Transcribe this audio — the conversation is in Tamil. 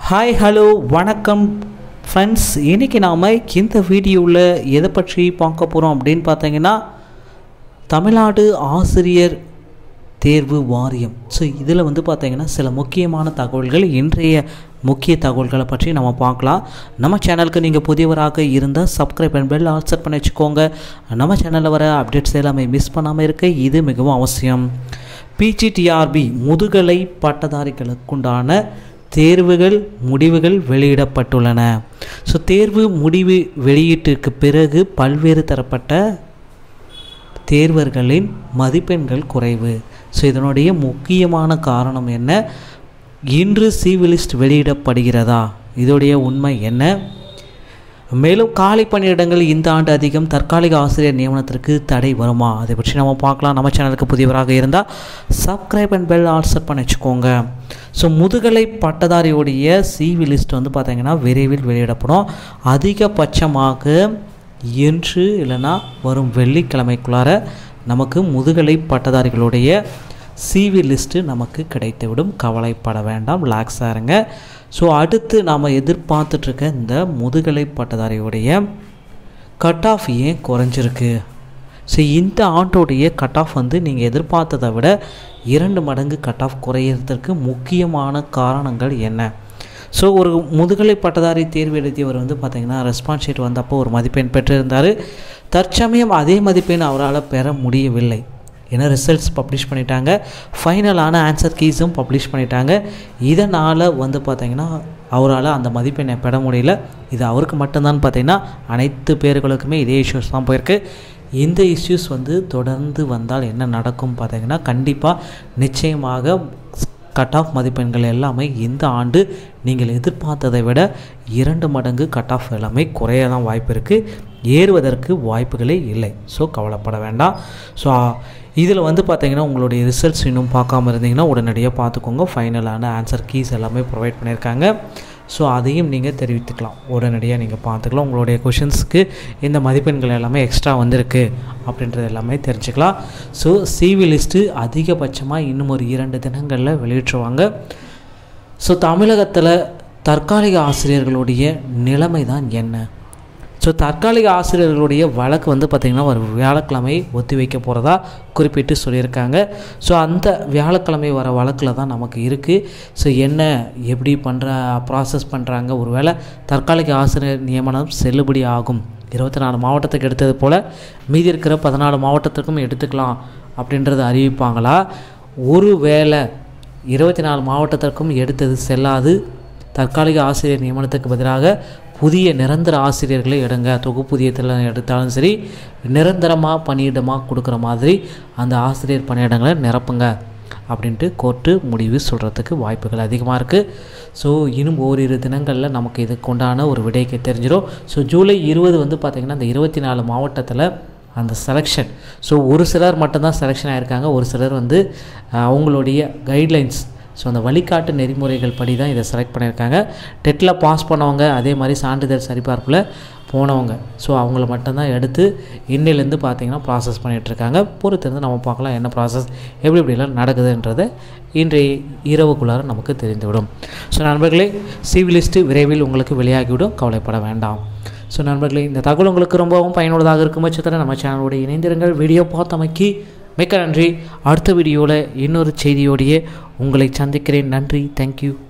ஹாய் ஹலோ வணக்கம் ஃப்ரெண்ட்ஸ் இன்றைக்கி நாம் இந்த வீடியோவில் எதை பற்றி பார்க்க போகிறோம் அப்படின்னு பார்த்தீங்கன்னா தமிழ்நாடு ஆசிரியர் தேர்வு வாரியம் ஸோ இதில் வந்து பார்த்தீங்கன்னா சில முக்கியமான தகவல்கள் இன்றைய முக்கிய தகவல்களை பற்றி நம்ம பார்க்கலாம் நம்ம சேனலுக்கு நீங்கள் புதியவராக இருந்தால் subscribe and bell all set பண்ணி வச்சுக்கோங்க நம்ம சேனலில் வர அப்டேட்ஸ் எல்லாமே மிஸ் பண்ணாமல் இருக்க இது மிகவும் அவசியம் பிஜிடிஆர்பி முதுகலை பட்டதாரிகளுக்குண்டான தேர்வுகள் முடிவுகள் வெளியிடப்பட்டுள்ளன ஸோ தேர்வு முடிவு வெளியீட்டிற்கு பிறகு பல்வேறு தரப்பட்ட தேர்வர்களின் மதிப்பெண்கள் குறைவு ஸோ இதனுடைய முக்கியமான காரணம் என்ன இன்று சிவிலிஸ்ட் வெளியிடப்படுகிறதா இதோடைய உண்மை என்ன மேலும் காலி பணியிடங்கள் இந்த ஆண்டு அதிகம் தற்காலிக ஆசிரியர் நியமனத்திற்கு தடை வருமா அதை பற்றி நம்ம பார்க்கலாம் நம்ம சேனலுக்கு புதியவராக இருந்தால் subscribe and bell all set பண்ணி வச்சுக்கோங்க ஸோ முதுகலை பட்டதாரியுடைய சிவி லிஸ்ட் வந்து பார்த்திங்கன்னா விரைவில் வெளியிடப்படும் அதிகபட்சமாக இன்று இல்லைன்னா வரும் வெள்ளிக்கிழமைக்குள்ளார நமக்கு முதுகலை பட்டதாரிகளுடைய சிவி லிஸ்ட்டு நமக்கு கிடைத்துவிடும் கவலைப்பட வேண்டாம் ரிலாக்ஸாக இருங்க ஸோ அடுத்து நாம் எதிர்பார்த்துட்ருக்க இந்த முதுகலை பட்டதாரியுடைய கட் ஆஃப் ஏன் குறைஞ்சிருக்கு ஸோ இந்த ஆண்டோடைய கட் ஆஃப் வந்து நீங்கள் எதிர்பார்த்ததை விட இரண்டு மடங்கு கட் ஆஃப் குறையிறதுக்கு முக்கியமான காரணங்கள் என்ன ஸோ ஒரு முதுகலை பட்டதாரி தேர்வு எழுதியவர் வந்து பார்த்திங்கன்னா ரெஸ்பான்ஸ் ஷீட் வந்தப்போ ஒரு மதிப்பெண் பெற்றிருந்தார் தற்சமயம் அதே மதிப்பெண் அவரால் பெற முடியவில்லை ஏன்னா ரிசல்ட்ஸ் பப்ளிஷ் பண்ணிட்டாங்க ஃபைனலான ஆன்சர் கீஸும் பப்ளிஷ் பண்ணிட்டாங்க இதனால் வந்து பார்த்திங்கன்னா அவரால் அந்த மதிப்பெண்ணை பெற முடியல இது அவருக்கு மட்டும்தான் பார்த்திங்கன்னா அனைத்து பேர்களுக்குமே இதே இஷ்யூஸ் தான் போயிருக்கு இந்த இஷ்யூஸ் வந்து தொடர்ந்து வந்தால் என்ன நடக்கும் பார்த்திங்கன்னா கண்டிப்பாக நிச்சயமாக கட் ஆஃப் மதிப்பெண்கள் எல்லாமே இந்த ஆண்டு நீங்கள் எதிர்பார்த்ததை விட இரண்டு மடங்கு கட் ஆஃப் எல்லாமே குறைய தான் வாய்ப்பு இருக்குது ஏறுவதற்கு வாய்ப்புகளே இல்லை ஸோ கவலைப்பட வேண்டாம் ஸோ இதில் வந்து பார்த்தீங்கன்னா உங்களுடைய ரிசல்ட்ஸ் இன்னும் பார்க்காம இருந்தீங்கன்னா உடனடியாக பார்த்துக்கோங்க ஃபைனலான ஆன்சர் கீஸ் எல்லாமே ப்ரொவைட் பண்ணியிருக்காங்க ஸோ அதையும் நீங்கள் தெரிவித்துக்கலாம் உடனடியாக நீங்கள் பார்த்துக்கலாம் உங்களுடைய கொஷின்ஸ்க்கு இந்த மதிப்பெண்கள் எல்லாமே எக்ஸ்ட்ரா வந்திருக்கு அப்படின்றது எல்லாமே தெரிஞ்சுக்கலாம் ஸோ சிவி லிஸ்ட்டு அதிகபட்சமாக இன்னும் ஒரு இரண்டு தினங்களில் வெளியிட்டுருவாங்க ஸோ தமிழகத்தில் தற்காலிக ஆசிரியர்களுடைய நிலைமை தான் என்ன ஸோ தற்காலிக ஆசிரியர்களுடைய வழக்கு வந்து பார்த்திங்கன்னா ஒரு வியாழக்கிழமை ஒத்தி வைக்க போகிறதா குறிப்பிட்டு சொல்லியிருக்காங்க ஸோ அந்த வியாழக்கிழமை வர வழக்கில் தான் நமக்கு இருக்குது ஸோ என்ன எப்படி பண்ணுற ப்ராசஸ் பண்ணுறாங்க ஒரு வேளை தற்காலிக ஆசிரியர் நியமனம் செல்லுபடி ஆகும் இருபத்தி நாலு மாவட்டத்துக்கு எடுத்தது போல் மீதி இருக்கிற பதினாலு மாவட்டத்துக்கும் எடுத்துக்கலாம் அப்படின்றத அறிவிப்பாங்களா ஒரு வேளை இருபத்தி நாலு மாவட்டத்திற்கும் எடுத்தது செல்லாது தற்காலிக ஆசிரியர் நியமனத்துக்கு பதிலாக புதிய நிரந்தர ஆசிரியர்களை எடுங்க தொகுப்புதியத்தில் எடுத்தாலும் சரி நிரந்தரமாக பணியிடமாக கொடுக்குற மாதிரி அந்த ஆசிரியர் பணியிடங்களை நிரப்புங்க அப்படின்ட்டு கோர்ட்டு முடிவு சொல்கிறதுக்கு வாய்ப்புகள் அதிகமாக இருக்குது ஸோ இன்னும் ஓரிரு தினங்களில் நமக்கு இதுக்கு உண்டான ஒரு விடைக்கு தெரிஞ்சிடும் ஸோ ஜூலை இருபது வந்து பார்த்திங்கன்னா அந்த இருபத்தி நாலு மாவட்டத்தில் அந்த செலெக்ஷன் ஸோ ஒரு சிலர் மட்டும்தான் செலெக்ஷன் ஆகிருக்காங்க ஒரு சிலர் வந்து அவங்களுடைய கைட்லைன்ஸ் ஸோ அந்த வழிகாட்டு நெறிமுறைகள் படி தான் இதை செலக்ட் பண்ணியிருக்காங்க டெட்டில் பாஸ் பண்ணவங்க அதே மாதிரி சான்றிதழ் சரிபார்ப்பில் போனவங்க ஸோ அவங்கள மட்டும்தான் எடுத்து இன்னிலேருந்து பார்த்தீங்கன்னா ப்ராசஸ் பண்ணிகிட்ருக்காங்க பொறுத்திருந்து நம்ம பார்க்கலாம் என்ன ப்ராசஸ் எப்படி எப்படிலாம் நடக்குதுன்றதை இன்றைய இரவுக்குள்ளார நமக்கு தெரிந்துவிடும் ஸோ நண்பர்களே சிவிலிஸ்ட்டு விரைவில் உங்களுக்கு வெளியாகிவிடும் கவலைப்பட வேண்டாம் ஸோ நண்பர்களே இந்த தகவல் உங்களுக்கு ரொம்பவும் பயனுள்ளதாக இருக்கும் பட்சத்தில் நம்ம சேனலோட இணைந்திருங்கள் வீடியோ பார்த்தமைக்கு மிக்க நன்றி அடுத்த வீடியோவில் இன்னொரு செய்தியோடையே உங்களை சந்திக்கிறேன் நன்றி தேங்க்யூ